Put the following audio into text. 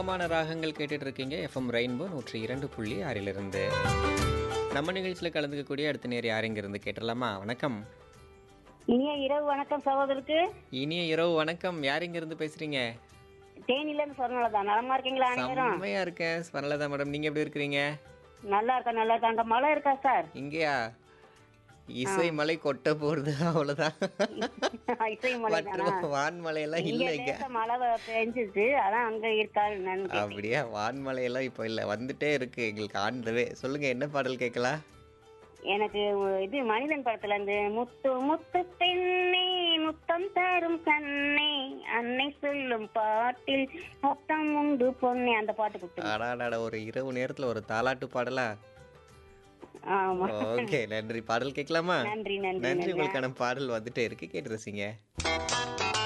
சுகமான ராகங்கள் கேட்டுட்டு இருக்கீங்க எஃப்எம் ரெயின்போ நூற்றி இரண்டு புள்ளி ஆறிலிருந்து நம்ம நிகழ்ச்சியில் கலந்துக்கக்கூடிய அடுத்த நேர் யாருங்க இருந்து கேட்டலாமா வணக்கம் இனிய இரவு வணக்கம் சகோதரருக்கு இனிய இரவு வணக்கம் யாருங்க இருந்து பேசுறீங்க தேனில இருந்து சொன்னதான் நலமா இருக்கீங்களா அனைவரும் செம்மையா இருக்கேன் ஸ்வர்ணலதா மேடம் நீங்க எப்படி இருக்கிறீங்க நல்லா இருக்கா நல்லா இருக்கா அங்க மழை இருக்கா சார் இங்கேயா இசை மலை கொட்ட போறது அவ்வளவுதான் இசை மழை தானா மற்ற வான்மலையெல்லாம் இங்க இல்ல இங்க லேசா மழை வ- பெஞ்சுச்சு அதான் அங்க இருக்கா என்னன்னு கேட்டேன். அப்படியா வான்மலையெல்லாம் இப்போ இல்ல வந்துட்டே இருக்கு எங்களுக்கு ஆண்டவே சொல்லுங்க என்ன பாடல் கேட்கலாம் எனக்கு இது மனிதன் படத்துல இருந்து முத்து முத்து பெண்ணே முத்தம் தரும் கண்ணே அன்னை சொல்லும் பாட்டில் முத்தம் உண்டு பொண்ணே அந்த பாட்டு கொடுத்து அடாடாட ஒரு இரவு நேரத்துல ஒரு தாலாட்டு பாடலா ஆமா ஓகே நன்றி பாடல் கேட்கலாமா நன்றி நன்றி நன்றி நன்றி உங்களுக்கான பாடல் வந்துட்டே இருக்கு கேட்டு ரசிங்க